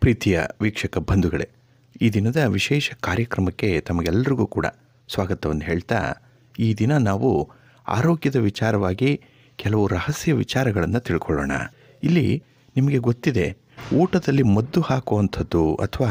ಪ್ರೀತಿಯ ವೀಕ್ಷಕ ಬಂಧುಗಳೇ ಈ ದಿನದ ವಿಶೇಷ ಕಾರ್ಯಕ್ರಮಕ್ಕೆ ತಮಗೆಲ್ಲರಿಗೂ ಕೂಡ ಸ್ವಾಗತವನ್ನು ಹೇಳ್ತಾ ಈ ದಿನ ನಾವು ಆರೋಗ್ಯದ ವಿಚಾರವಾಗಿ ಕೆಲವು ರಹಸ್ಯ ವಿಚಾರಗಳನ್ನು ತಿಳ್ಕೊಳ್ಳೋಣ ಇಲ್ಲಿ ನಿಮಗೆ ಗೊತ್ತಿದೆ ಊಟದಲ್ಲಿ ಮದ್ದು ಹಾಕುವಂಥದ್ದು ಅಥವಾ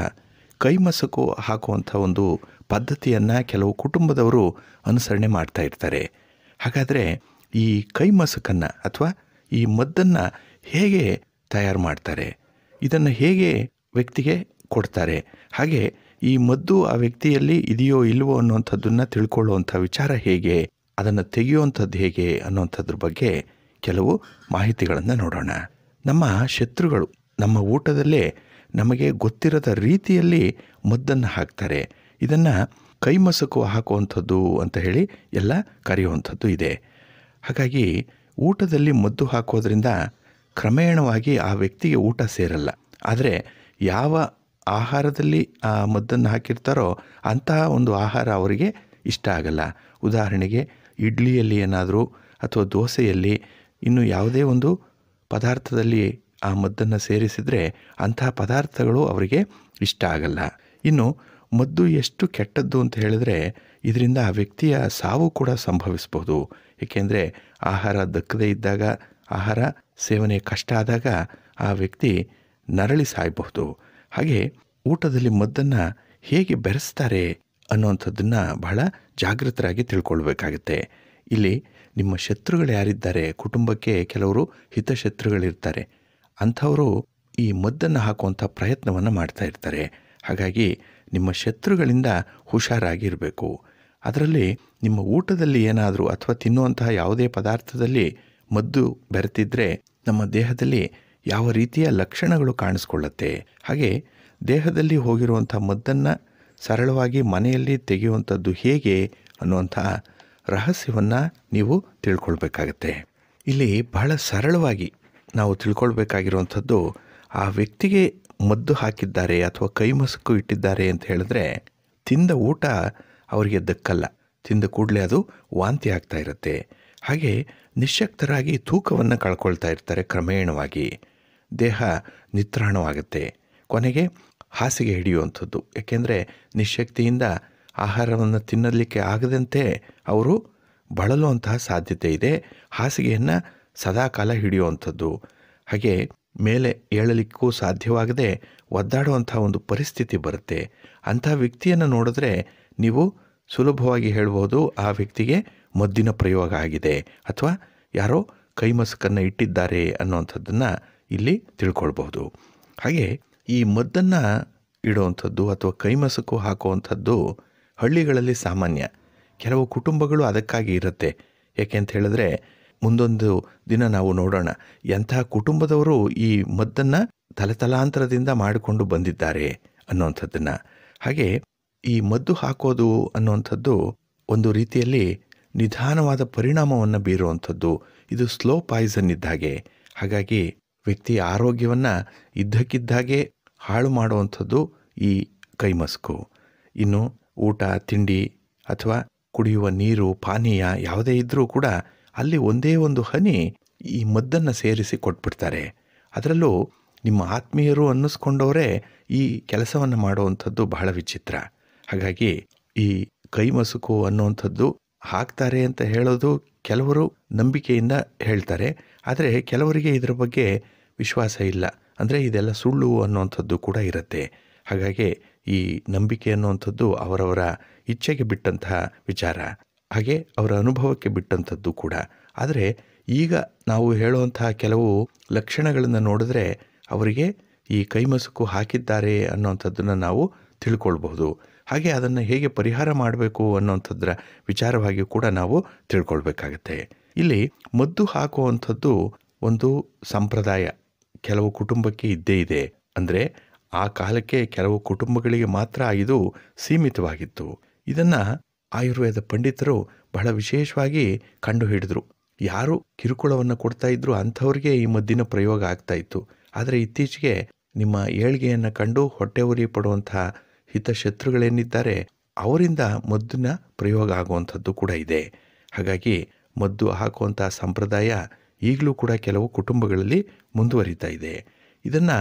ಕೈಮಸಕು ಹಾಕುವಂಥ ಒಂದು ಪದ್ಧತಿಯನ್ನು ಕೆಲವು ಕುಟುಂಬದವರು ಅನುಸರಣೆ ಮಾಡ್ತಾ ಇರ್ತಾರೆ ಹಾಗಾದರೆ ಈ ಕೈಮಸಕನ್ನು ಅಥವಾ ಈ ಮದ್ದನ್ನು ಹೇಗೆ ತಯಾರು ಮಾಡ್ತಾರೆ ಇದನ್ನು ಹೇಗೆ ವ್ಯಕ್ತಿಗೆ ಕೊಡ್ತಾರೆ ಹಾಗೆ ಈ ಮದ್ದು ಆ ವ್ಯಕ್ತಿಯಲ್ಲಿ ಇದೆಯೋ ಇಲ್ವೋ ಅನ್ನುವಂಥದ್ದನ್ನು ತಿಳ್ಕೊಳ್ಳುವಂಥ ವಿಚಾರ ಹೇಗೆ ಅದನ್ನು ತೆಗೆಯುವಂಥದ್ದು ಹೇಗೆ ಅನ್ನುವಂಥದ್ರ ಬಗ್ಗೆ ಕೆಲವು ಮಾಹಿತಿಗಳನ್ನು ನೋಡೋಣ ನಮ್ಮ ಶತ್ರುಗಳು ನಮ್ಮ ಊಟದಲ್ಲೇ ನಮಗೆ ಗೊತ್ತಿರದ ರೀತಿಯಲ್ಲಿ ಮದ್ದನ್ನು ಹಾಕ್ತಾರೆ ಇದನ್ನು ಕೈಮಸಕು ಹಾಕುವಂಥದ್ದು ಅಂತ ಹೇಳಿ ಎಲ್ಲ ಕರೆಯುವಂಥದ್ದು ಇದೆ ಹಾಗಾಗಿ ಊಟದಲ್ಲಿ ಮದ್ದು ಹಾಕೋದ್ರಿಂದ ಕ್ರಮೇಣವಾಗಿ ಆ ವ್ಯಕ್ತಿಗೆ ಊಟ ಸೇರಲ್ಲ ಆದರೆ ಯಾವ ಆಹಾರದಲ್ಲಿ ಆ ಮದ್ದನ್ನು ಹಾಕಿರ್ತಾರೋ ಅಂತಹ ಒಂದು ಆಹಾರ ಅವರಿಗೆ ಇಷ್ಟ ಆಗಲ್ಲ ಉದಾಹರಣೆಗೆ ಇಡ್ಲಿಯಲ್ಲಿ ಏನಾದರೂ ಅಥವಾ ದೋಸೆಯಲ್ಲಿ ಇನ್ನು ಯಾವುದೇ ಒಂದು ಪದಾರ್ಥದಲ್ಲಿ ಆ ಮದ್ದನ್ನು ಸೇರಿಸಿದರೆ ಅಂತಹ ಪದಾರ್ಥಗಳು ಅವರಿಗೆ ಇಷ್ಟ ಆಗಲ್ಲ ಇನ್ನು ಮದ್ದು ಎಷ್ಟು ಕೆಟ್ಟದ್ದು ಅಂತ ಹೇಳಿದ್ರೆ ಇದರಿಂದ ಆ ವ್ಯಕ್ತಿಯ ಸಾವು ಕೂಡ ಸಂಭವಿಸ್ಬೋದು ಏಕೆಂದರೆ ಆಹಾರ ದಕ್ಕದೇ ಇದ್ದಾಗ ಆಹಾರ ಸೇವನೆ ಕಷ್ಟ ಆದಾಗ ಆ ವ್ಯಕ್ತಿ ನರಳಿ ಸಾಯಬಹುದು ಹಾಗೆ ಊಟದಲ್ಲಿ ಮದ್ದನ್ನು ಹೇಗೆ ಬೆರೆಸ್ತಾರೆ ಅನ್ನುವಂಥದ್ದನ್ನು ಬಹಳ ಜಾಗೃತರಾಗಿ ತಿಳ್ಕೊಳ್ಬೇಕಾಗತ್ತೆ ಇಲ್ಲಿ ನಿಮ್ಮ ಶತ್ರುಗಳು ಯಾರಿದ್ದಾರೆ ಕುಟುಂಬಕ್ಕೆ ಕೆಲವರು ಹಿತಶತ್ರುಗಳಿರ್ತಾರೆ ಅಂಥವರು ಈ ಮದ್ದನ್ನು ಹಾಕುವಂಥ ಪ್ರಯತ್ನವನ್ನು ಮಾಡ್ತಾ ಇರ್ತಾರೆ ಹಾಗಾಗಿ ನಿಮ್ಮ ಶತ್ರುಗಳಿಂದ ಹುಷಾರಾಗಿರಬೇಕು ಅದರಲ್ಲಿ ನಿಮ್ಮ ಊಟದಲ್ಲಿ ಏನಾದರೂ ಅಥವಾ ತಿನ್ನುವಂತಹ ಯಾವುದೇ ಪದಾರ್ಥದಲ್ಲಿ ಮದ್ದು ಬೆರೆತಿದ್ರೆ ನಮ್ಮ ದೇಹದಲ್ಲಿ ಯಾವ ರೀತಿಯ ಲಕ್ಷಣಗಳು ಕಾಣಿಸ್ಕೊಳ್ಳುತ್ತೆ ಹಾಗೆ ದೇಹದಲ್ಲಿ ಹೋಗಿರುವಂಥ ಮದ್ದನ್ನು ಸರಳವಾಗಿ ಮನೆಯಲ್ಲಿ ತೆಗೆಯುವಂಥದ್ದು ಹೇಗೆ ಅನ್ನುವಂಥ ರಹಸ್ಯವನ್ನು ನೀವು ತಿಳ್ಕೊಳ್ಬೇಕಾಗತ್ತೆ ಇಲ್ಲಿ ಬಹಳ ಸರಳವಾಗಿ ನಾವು ತಿಳ್ಕೊಳ್ಬೇಕಾಗಿರುವಂಥದ್ದು ಆ ವ್ಯಕ್ತಿಗೆ ಮದ್ದು ಹಾಕಿದ್ದಾರೆ ಅಥವಾ ಕೈಮಸಕು ಇಟ್ಟಿದ್ದಾರೆ ಅಂತ ಹೇಳಿದ್ರೆ ತಿಂದ ಊಟ ಅವರಿಗೆ ದಕ್ಕಲ್ಲ ತಿಂದ ಕೂಡಲೇ ಅದು ವಾಂತಿ ಆಗ್ತಾ ಇರುತ್ತೆ ಹಾಗೆ ನಿಶ್ಶಕ್ತರಾಗಿ ತೂಕವನ್ನು ಕಳ್ಕೊಳ್ತಾ ಇರ್ತಾರೆ ಕ್ರಮೇಣವಾಗಿ ದೇಹ ನಿತ್ರಾಣವಾಗುತ್ತೆ ಕೊನೆಗೆ ಹಾಸಿಗೆ ಹಿಡಿಯುವಂಥದ್ದು ಏಕೆಂದರೆ ನಿಶಕ್ತಿಯಿಂದ ಆಹಾರವನ್ನು ತಿನ್ನಲಿಕ್ಕೆ ಆಗದಂತೆ ಅವರು ಬಳಲುವಂತಹ ಸಾಧ್ಯತೆ ಇದೆ ಹಾಸಿಗೆಯನ್ನು ಸದಾಕಾಲ ಹಿಡಿಯುವಂಥದ್ದು ಹಾಗೆ ಮೇಲೆ ಏಳಲಿಕ್ಕೂ ಸಾಧ್ಯವಾಗದೆ ಒದ್ದಾಡುವಂಥ ಒಂದು ಪರಿಸ್ಥಿತಿ ಬರುತ್ತೆ ಅಂಥ ವ್ಯಕ್ತಿಯನ್ನು ನೋಡಿದ್ರೆ ನೀವು ಸುಲಭವಾಗಿ ಹೇಳ್ಬೋದು ಆ ವ್ಯಕ್ತಿಗೆ ಮದ್ದಿನ ಪ್ರಯೋಗ ಆಗಿದೆ ಅಥವಾ ಯಾರೋ ಕೈಮಸಕನ್ನು ಇಟ್ಟಿದ್ದಾರೆ ಅನ್ನುವಂಥದ್ದನ್ನು ಇಲ್ಲಿ ತಿಳ್ಕೊಳ್ಬಹುದು ಹಾಗೆ ಈ ಮದ್ದನ್ನು ಇಡುವಂಥದ್ದು ಅಥವಾ ಕೈಮಸಕು ಹಾಕುವಂಥದ್ದು ಹಳ್ಳಿಗಳಲ್ಲಿ ಸಾಮಾನ್ಯ ಕೆಲವು ಕುಟುಂಬಗಳು ಅದಕ್ಕಾಗಿ ಇರುತ್ತೆ ಯಾಕೆ ಅಂತ ಹೇಳಿದ್ರೆ ಮುಂದೊಂದು ದಿನ ನಾವು ನೋಡೋಣ ಎಂತಹ ಕುಟುಂಬದವರು ಈ ಮದ್ದನ್ನು ತಲೆತಲಾಂತರದಿಂದ ಮಾಡಿಕೊಂಡು ಬಂದಿದ್ದಾರೆ ಅನ್ನುವಂಥದ್ದನ್ನು ಹಾಗೆ ಈ ಮದ್ದು ಹಾಕೋದು ಅನ್ನುವಂಥದ್ದು ಒಂದು ರೀತಿಯಲ್ಲಿ ನಿಧಾನವಾದ ಪರಿಣಾಮವನ್ನು ಬೀರುವಂಥದ್ದು ಇದು ಸ್ಲೋ ಪಾಯ್ಸನ್ ಇದ್ದಾಗೆ ಹಾಗಾಗಿ ವ್ಯಕ್ತಿಯ ಆರೋಗ್ಯವನ್ನು ಇದ್ದಕ್ಕಿದ್ದಾಗೆ ಹಾಳು ಮಾಡುವಂಥದ್ದು ಈ ಕೈಮಸ್ಕು ಇನ್ನು ಊಟ ತಿಂಡಿ ಅಥವಾ ಕುಡಿಯುವ ನೀರು ಪಾನೀಯ ಯಾವುದೇ ಇದ್ದರೂ ಕೂಡ ಅಲ್ಲಿ ಒಂದೇ ಒಂದು ಹನಿ ಈ ಮದ್ದನ್ನು ಸೇರಿಸಿ ಕೊಟ್ಬಿಡ್ತಾರೆ ಅದರಲ್ಲೂ ನಿಮ್ಮ ಆತ್ಮೀಯರು ಅನ್ನಿಸ್ಕೊಂಡವರೇ ಈ ಕೆಲಸವನ್ನು ಮಾಡುವಂಥದ್ದು ಬಹಳ ವಿಚಿತ್ರ ಹಾಗಾಗಿ ಈ ಕೈಮಸುಕು ಅನ್ನುವಂಥದ್ದು ಹಾಕ್ತಾರೆ ಅಂತ ಹೇಳೋದು ಕೆಲವರು ನಂಬಿಕೆಯಿಂದ ಹೇಳ್ತಾರೆ ಆದರೆ ಕೆಲವರಿಗೆ ಇದರ ಬಗ್ಗೆ ವಿಶ್ವಾಸ ಇಲ್ಲ ಅಂದರೆ ಇದೆಲ್ಲ ಸುಳ್ಳು ಅನ್ನುವಂಥದ್ದು ಕೂಡ ಇರುತ್ತೆ ಹಾಗಾಗಿ ಈ ನಂಬಿಕೆ ಅನ್ನುವಂಥದ್ದು ಅವರವರ ಇಚ್ಛೆಗೆ ಬಿಟ್ಟಂತಹ ವಿಚಾರ ಹಾಗೆ ಅವರ ಅನುಭವಕ್ಕೆ ಬಿಟ್ಟಂಥದ್ದು ಕೂಡ ಆದರೆ ಈಗ ನಾವು ಹೇಳುವಂತಹ ಕೆಲವು ಲಕ್ಷಣಗಳನ್ನು ನೋಡಿದ್ರೆ ಅವರಿಗೆ ಈ ಕೈಮಸುಕು ಹಾಕಿದ್ದಾರೆ ಅನ್ನೋಂಥದ್ದನ್ನು ನಾವು ತಿಳ್ಕೊಳ್ಬಹುದು ಹಾಗೆ ಅದನ್ನು ಹೇಗೆ ಪರಿಹಾರ ಮಾಡಬೇಕು ಅನ್ನೋಂಥದ್ರ ವಿಚಾರವಾಗಿ ಕೂಡ ನಾವು ತಿಳ್ಕೊಳ್ಬೇಕಾಗತ್ತೆ ಇಲ್ಲಿ ಮದ್ದು ಹಾಕುವಂಥದ್ದು ಒಂದು ಸಂಪ್ರದಾಯ ಕೆಲವು ಕುಟುಂಬಕ್ಕೆ ಇದ್ದೇ ಇದೆ ಅಂದರೆ ಆ ಕಾಲಕ್ಕೆ ಕೆಲವು ಕುಟುಂಬಗಳಿಗೆ ಮಾತ್ರ ಇದು ಸೀಮಿತವಾಗಿತ್ತು ಇದನ್ನು ಆಯುರ್ವೇದ ಪಂಡಿತರು ಬಹಳ ವಿಶೇಷವಾಗಿ ಕಂಡು ಹಿಡಿದ್ರು ಯಾರು ಕಿರುಕುಳವನ್ನು ಕೊಡ್ತಾ ಇದ್ರು ಅಂಥವ್ರಿಗೆ ಈ ಮದ್ದಿನ ಪ್ರಯೋಗ ಆಗ್ತಾ ಇತ್ತು ಆದರೆ ಇತ್ತೀಚೆಗೆ ನಿಮ್ಮ ಏಳ್ಗೆಯನ್ನು ಕಂಡು ಹೊಟ್ಟೆ ಉರಿ ಪಡುವಂತಹ ಹಿತಶತ್ರುಗಳೇನಿದ್ದಾರೆ ಅವರಿಂದ ಮದ್ದಿನ ಪ್ರಯೋಗ ಆಗುವಂಥದ್ದು ಕೂಡ ಇದೆ ಹಾಗಾಗಿ ಮದ್ದು ಹಾಕುವಂಥ ಸಂಪ್ರದಾಯ ಈಗಲೂ ಕೂಡ ಕೆಲವು ಕುಟುಂಬಗಳಲ್ಲಿ ಮುಂದುವರಿತಾ ಇದೆ ಇದನ್ನು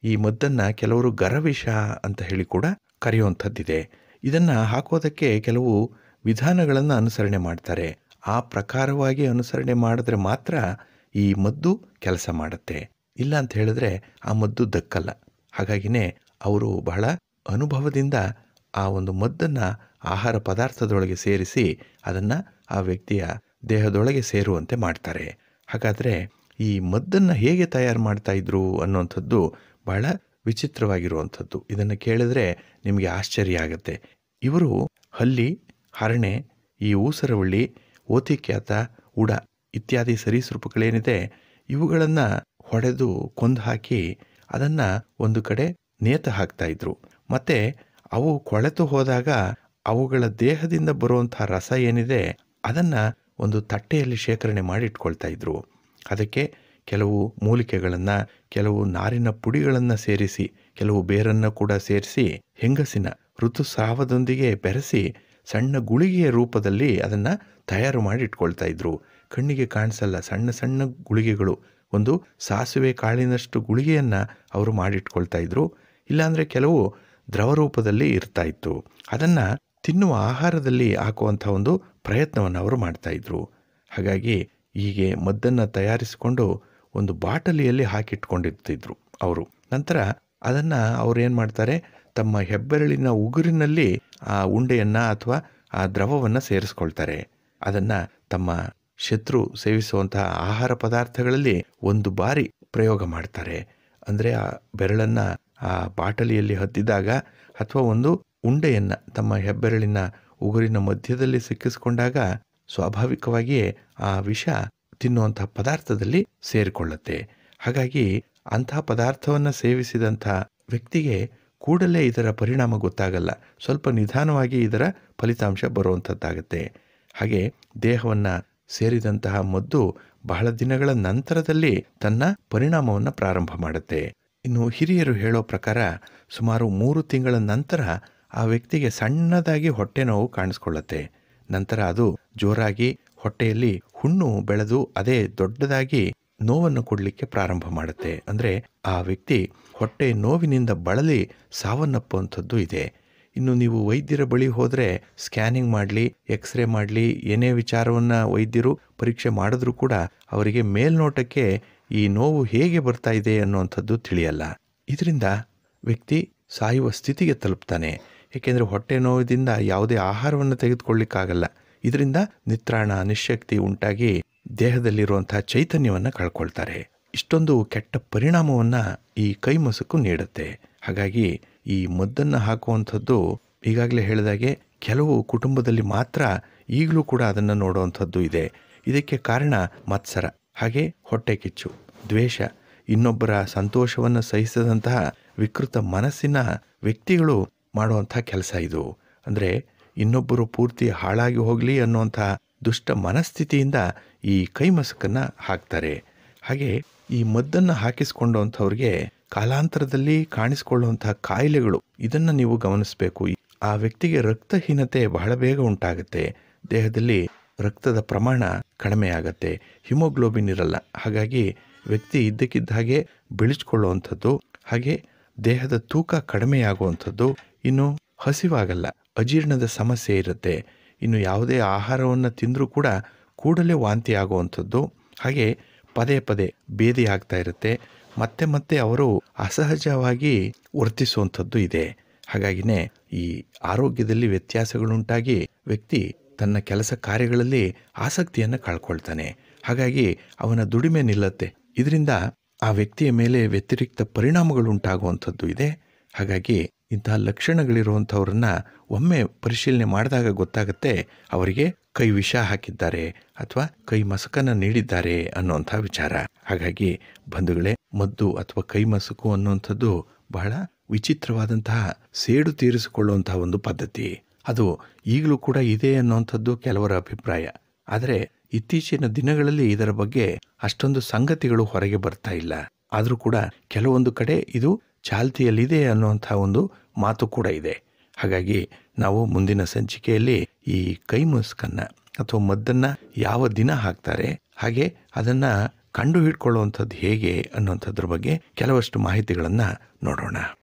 ಈ ಮದ್ದನ್ನು ಕೆಲವರು ಗರವಿಷ ಅಂತ ಹೇಳಿ ಕೂಡ ಕರೆಯುವಂಥದ್ದಿದೆ ಇದನ್ನು ಹಾಕೋದಕ್ಕೆ ಕೆಲವು ವಿಧಾನಗಳನ್ನು ಅನುಸರಣೆ ಮಾಡ್ತಾರೆ ಆ ಪ್ರಕಾರವಾಗಿ ಅನುಸರಣೆ ಮಾಡಿದ್ರೆ ಮಾತ್ರ ಈ ಮದ್ದು ಕೆಲಸ ಮಾಡುತ್ತೆ ಇಲ್ಲ ಅಂತ ಹೇಳಿದ್ರೆ ಆ ಮದ್ದು ದಕ್ಕಲ್ಲ ಹಾಗಾಗಿನೇ ಅವರು ಬಹಳ ಅನುಭವದಿಂದ ಆ ಒಂದು ಮದ್ದನ್ನು ಆಹಾರ ಪದಾರ್ಥದೊಳಗೆ ಸೇರಿಸಿ ಅದನ್ನು ಆ ವ್ಯಕ್ತಿಯ ದೇಹದೊಳಗೆ ಸೇರುವಂತೆ ಮಾಡ್ತಾರೆ ಹಾಗಾದರೆ ಈ ಮದ್ದನ್ನು ಹೇಗೆ ತಯಾರು ಮಾಡ್ತಾ ಇದ್ರು ಅನ್ನುವಂಥದ್ದು ಬಹಳ ವಿಚಿತ್ರವಾಗಿರುವಂಥದ್ದು ಇದನ್ನು ಕೇಳಿದ್ರೆ ನಿಮಗೆ ಆಶ್ಚರ್ಯ ಆಗುತ್ತೆ ಇವರು ಹಲ್ಲಿ ಹರಣೆ ಈ ಊಸರವಳ್ಳಿ ಓತಿಕ್ಯಾತ ಉಡ ಇತ್ಯಾದಿ ಸರೀಸೃಪಗಳೇನಿದೆ ಇವುಗಳನ್ನು ಹೊಡೆದು ಕೊಂದು ಹಾಕಿ ಅದನ್ನು ಒಂದು ಕಡೆ ನೇತು ಹಾಕ್ತಾ ಇದ್ರು ಮತ್ತು ಅವು ಕೊಳೆತು ಹೋದಾಗ ಅವುಗಳ ದೇಹದಿಂದ ಬರುವಂಥ ರಸ ಏನಿದೆ ಅದನ್ನು ಒಂದು ತಟ್ಟೆಯಲ್ಲಿ ಶೇಖರಣೆ ಮಾಡಿ ಇಟ್ಕೊಳ್ತಾ ಇದ್ರು ಅದಕ್ಕೆ ಕೆಲವು ಮೂಲಿಕೆಗಳನ್ನು ಕೆಲವು ನಾರಿನ ಪುಡಿಗಳನ್ನು ಸೇರಿಸಿ ಕೆಲವು ಬೇರನ್ನು ಕೂಡ ಸೇರಿಸಿ ಹೆಂಗಸಿನ ಋತುಸ್ರಾವದೊಂದಿಗೆ ಬೆರೆಸಿ ಸಣ್ಣ ಗುಳಿಗೆಯ ರೂಪದಲ್ಲಿ ಅದನ್ನು ತಯಾರು ಮಾಡಿ ಇಟ್ಕೊಳ್ತಾ ಇದ್ರು ಕಣ್ಣಿಗೆ ಕಾಣಿಸಲ್ಲ ಸಣ್ಣ ಸಣ್ಣ ಗುಳಿಗೆಗಳು ಒಂದು ಸಾಸಿವೆ ಕಾಳಿನಷ್ಟು ಗುಳಿಗೆಯನ್ನು ಅವರು ಮಾಡಿಟ್ಕೊಳ್ತಾ ಇದ್ರು ಇಲ್ಲಾಂದರೆ ಕೆಲವು ದ್ರವ ರೂಪದಲ್ಲಿ ಇರ್ತಾ ಇತ್ತು ಅದನ್ನು ತಿನ್ನುವ ಆಹಾರದಲ್ಲಿ ಹಾಕುವಂಥ ಒಂದು ಪ್ರಯತ್ನವನ್ನು ಅವರು ಮಾಡ್ತಾ ಇದ್ರು ಹಾಗಾಗಿ ಹೀಗೆ ಮದ್ದನ್ನು ತಯಾರಿಸಿಕೊಂಡು ಒಂದು ಬಾಟಲಿಯಲ್ಲಿ ಹಾಕಿಟ್ಕೊಂಡಿರ್ತಿದ್ರು ಅವರು ನಂತರ ಅದನ್ನು ಅವ್ರು ಏನು ಮಾಡ್ತಾರೆ ತಮ್ಮ ಹೆಬ್ಬೆರಳಿನ ಉಗುರಿನಲ್ಲಿ ಆ ಉಂಡೆಯನ್ನು ಅಥವಾ ಆ ದ್ರವವನ್ನು ಸೇರಿಸ್ಕೊಳ್ತಾರೆ ಅದನ್ನು ತಮ್ಮ ಶತ್ರು ಸೇವಿಸುವಂತಹ ಆಹಾರ ಪದಾರ್ಥಗಳಲ್ಲಿ ಒಂದು ಬಾರಿ ಪ್ರಯೋಗ ಮಾಡ್ತಾರೆ ಅಂದರೆ ಆ ಬೆರಳನ್ನು ಆ ಬಾಟಲಿಯಲ್ಲಿ ಹತ್ತಿದಾಗ ಅಥವಾ ಒಂದು ಉಂಡೆಯನ್ನು ತಮ್ಮ ಹೆಬ್ಬೆರಳಿನ ಉಗುರಿನ ಮಧ್ಯದಲ್ಲಿ ಸಿಕ್ಕಿಸ್ಕೊಂಡಾಗ ಸ್ವಾಭಾವಿಕವಾಗಿಯೇ ಆ ವಿಷ ತಿನ್ನುವಂಥ ಪದಾರ್ಥದಲ್ಲಿ ಸೇರಿಕೊಳ್ಳುತ್ತೆ ಹಾಗಾಗಿ ಅಂಥ ಪದಾರ್ಥವನ್ನು ಸೇವಿಸಿದಂಥ ವ್ಯಕ್ತಿಗೆ ಕೂಡಲೇ ಇದರ ಪರಿಣಾಮ ಗೊತ್ತಾಗಲ್ಲ ಸ್ವಲ್ಪ ನಿಧಾನವಾಗಿ ಇದರ ಫಲಿತಾಂಶ ಬರುವಂಥದ್ದಾಗತ್ತೆ ಹಾಗೆ ದೇಹವನ್ನು ಸೇರಿದಂತಹ ಮದ್ದು ಬಹಳ ದಿನಗಳ ನಂತರದಲ್ಲಿ ತನ್ನ ಪರಿಣಾಮವನ್ನು ಪ್ರಾರಂಭ ಮಾಡುತ್ತೆ ಇನ್ನು ಹಿರಿಯರು ಹೇಳೋ ಪ್ರಕಾರ ಸುಮಾರು ಮೂರು ತಿಂಗಳ ನಂತರ ಆ ವ್ಯಕ್ತಿಗೆ ಸಣ್ಣದಾಗಿ ಹೊಟ್ಟೆ ನೋವು ಕಾಣಿಸ್ಕೊಳ್ಳುತ್ತೆ ನಂತರ ಅದು ಜೋರಾಗಿ ಹೊಟ್ಟೆಯಲ್ಲಿ ಹುಣ್ಣು ಬೆಳೆದು ಅದೇ ದೊಡ್ಡದಾಗಿ ನೋವನ್ನು ಕೊಡಲಿಕ್ಕೆ ಪ್ರಾರಂಭ ಮಾಡುತ್ತೆ ಅಂದರೆ ಆ ವ್ಯಕ್ತಿ ಹೊಟ್ಟೆ ನೋವಿನಿಂದ ಬಳಲಿ ಸಾವನ್ನಪ್ಪುವಂಥದ್ದು ಇದೆ ಇನ್ನು ನೀವು ವೈದ್ಯರ ಬಳಿ ಹೋದರೆ ಸ್ಕ್ಯಾನಿಂಗ್ ಮಾಡಲಿ ಎಕ್ಸ್ರೇ ಮಾಡಲಿ ಏನೇ ವಿಚಾರವನ್ನು ವೈದ್ಯರು ಪರೀಕ್ಷೆ ಮಾಡಿದ್ರೂ ಕೂಡ ಅವರಿಗೆ ಮೇಲ್ನೋಟಕ್ಕೆ ಈ ನೋವು ಹೇಗೆ ಬರ್ತಾ ಇದೆ ಅನ್ನುವಂಥದ್ದು ತಿಳಿಯಲ್ಲ ಇದರಿಂದ ವ್ಯಕ್ತಿ ಸಾಯುವ ಸ್ಥಿತಿಗೆ ತಲುಪ್ತಾನೆ ಏಕೆಂದರೆ ಹೊಟ್ಟೆ ನೋವಿನಿಂದ ಯಾವುದೇ ಆಹಾರವನ್ನು ತೆಗೆದುಕೊಳ್ಳಿಕ್ಕಾಗಲ್ಲ ಇದರಿಂದ ನಿತ್ರಾಣ ನಿಶಕ್ತಿ ಉಂಟಾಗಿ ದೇಹದಲ್ಲಿರುವಂತಹ ಚೈತನ್ಯವನ್ನು ಕಳ್ಕೊಳ್ತಾರೆ ಇಷ್ಟೊಂದು ಕೆಟ್ಟ ಪರಿಣಾಮವನ್ನು ಈ ಕೈಮಸುಕು ನೀಡುತ್ತೆ ಹಾಗಾಗಿ ಈ ಮದ್ದನ್ನು ಹಾಕುವಂಥದ್ದು ಈಗಾಗಲೇ ಹೇಳಿದಾಗೆ ಕೆಲವು ಕುಟುಂಬದಲ್ಲಿ ಮಾತ್ರ ಈಗಲೂ ಕೂಡ ಅದನ್ನು ನೋಡುವಂಥದ್ದು ಇದೆ ಇದಕ್ಕೆ ಕಾರಣ ಮತ್ಸರ ಹಾಗೆ ಹೊಟ್ಟೆ ಕಿಚ್ಚು ದ್ವೇಷ ಇನ್ನೊಬ್ಬರ ಸಂತೋಷವನ್ನು ಸಹಿಸದಂತಹ ವಿಕೃತ ಮನಸ್ಸಿನ ವ್ಯಕ್ತಿಗಳು ಮಾಡುವಂಥ ಕೆಲಸ ಇದು ಅಂದರೆ ಇನ್ನೊಬ್ಬರು ಪೂರ್ತಿ ಹಾಳಾಗಿ ಹೋಗಲಿ ಅನ್ನುವಂಥ ದುಷ್ಟ ಮನಸ್ಥಿತಿಯಿಂದ ಈ ಕೈಮಸಕನ್ನು ಹಾಕ್ತಾರೆ ಹಾಗೆ ಈ ಮದ್ದನ್ನು ಹಾಕಿಸ್ಕೊಂಡಂಥವ್ರಿಗೆ ಕಾಲಾಂತರದಲ್ಲಿ ಕಾಣಿಸಿಕೊಳ್ಳುವಂಥ ಕಾಯಿಲೆಗಳು ಇದನ್ನು ನೀವು ಗಮನಿಸಬೇಕು ಆ ವ್ಯಕ್ತಿಗೆ ರಕ್ತಹೀನತೆ ಬಹಳ ಬೇಗ ಉಂಟಾಗುತ್ತೆ ದೇಹದಲ್ಲಿ ರಕ್ತದ ಪ್ರಮಾಣ ಕಡಿಮೆ ಆಗತ್ತೆ ಹಿಮೋಗ್ಲೋಬಿನ್ ಇರಲ್ಲ ಹಾಗಾಗಿ ವ್ಯಕ್ತಿ ಇದ್ದಕ್ಕಿದ್ದ ಹಾಗೆ ಬೆಳೆಸ್ಕೊಳ್ಳುವಂಥದ್ದು ಹಾಗೆ ದೇಹದ ತೂಕ ಕಡಿಮೆಯಾಗುವಂಥದ್ದು ಇನ್ನು ಹಸಿವಾಗಲ್ಲ ಅಜೀರ್ಣದ ಸಮಸ್ಯೆ ಇರುತ್ತೆ ಇನ್ನು ಯಾವುದೇ ಆಹಾರವನ್ನು ತಿಂದರೂ ಕೂಡ ಕೂಡಲೇ ವಾಂತಿ ಆಗುವಂಥದ್ದು ಹಾಗೆ ಪದೇ ಪದೇ ಬೇದಿ ಆಗ್ತಾ ಇರುತ್ತೆ ಮತ್ತೆ ಮತ್ತೆ ಅವರು ಅಸಹಜವಾಗಿ ವರ್ತಿಸುವಂಥದ್ದು ಇದೆ ಹಾಗಾಗಿನೇ ಈ ಆರೋಗ್ಯದಲ್ಲಿ ವ್ಯತ್ಯಾಸಗಳುಂಟಾಗಿ ವ್ಯಕ್ತಿ ತನ್ನ ಕೆಲಸ ಕಾರ್ಯಗಳಲ್ಲಿ ಆಸಕ್ತಿಯನ್ನು ಕಳ್ಕೊಳ್ತಾನೆ ಹಾಗಾಗಿ ಅವನ ದುಡಿಮೆ ನಿಲ್ಲತ್ತೆ ಇದರಿಂದ ಆ ವ್ಯಕ್ತಿಯ ಮೇಲೆ ವ್ಯತಿರಿಕ್ತ ಪರಿಣಾಮಗಳುಂಟಾಗುವಂಥದ್ದು ಇದೆ ಹಾಗಾಗಿ ಇಂತಹ ಲಕ್ಷಣಗಳಿರುವಂಥವ್ರನ್ನ ಒಮ್ಮೆ ಪರಿಶೀಲನೆ ಮಾಡಿದಾಗ ಗೊತ್ತಾಗುತ್ತೆ ಅವರಿಗೆ ಕೈ ವಿಷ ಹಾಕಿದ್ದಾರೆ ಅಥವಾ ಕೈ ಮಸಕನ್ನು ನೀಡಿದ್ದಾರೆ ಅನ್ನುವಂಥ ವಿಚಾರ ಹಾಗಾಗಿ ಬಂಧುಗಳೇ ಮದ್ದು ಅಥವಾ ಕೈ ಮಸಕು ಅನ್ನುವಂಥದ್ದು ಬಹಳ ವಿಚಿತ್ರವಾದಂತಹ ಸೇಡು ತೀರಿಸಿಕೊಳ್ಳುವಂತಹ ಒಂದು ಪದ್ಧತಿ ಅದು ಈಗಲೂ ಕೂಡ ಇದೆ ಅನ್ನುವಂಥದ್ದು ಕೆಲವರ ಅಭಿಪ್ರಾಯ ಆದರೆ ಇತ್ತೀಚಿನ ದಿನಗಳಲ್ಲಿ ಇದರ ಬಗ್ಗೆ ಅಷ್ಟೊಂದು ಸಂಗತಿಗಳು ಹೊರಗೆ ಬರ್ತಾ ಇಲ್ಲ ಆದರೂ ಕೂಡ ಕೆಲವೊಂದು ಕಡೆ ಇದು ಚಾಲ್ತಿಯಲ್ಲಿದೆ ಅನ್ನುವಂಥ ಒಂದು ಮಾತು ಕೂಡ ಇದೆ ಹಾಗಾಗಿ ನಾವು ಮುಂದಿನ ಸಂಚಿಕೆಯಲ್ಲಿ ಈ ಕೈ ಮುಸ್ಕನ್ನ ಅಥವಾ ಮದ್ದನ್ನು ಯಾವ ದಿನ ಹಾಕ್ತಾರೆ ಹಾಗೆ ಅದನ್ನು ಕಂಡು ಹಿಡ್ಕೊಳ್ಳುವಂಥದ್ದು ಹೇಗೆ ಅನ್ನುವಂಥದ್ರ ಬಗ್ಗೆ ಕೆಲವಷ್ಟು ಮಾಹಿತಿಗಳನ್ನು ನೋಡೋಣ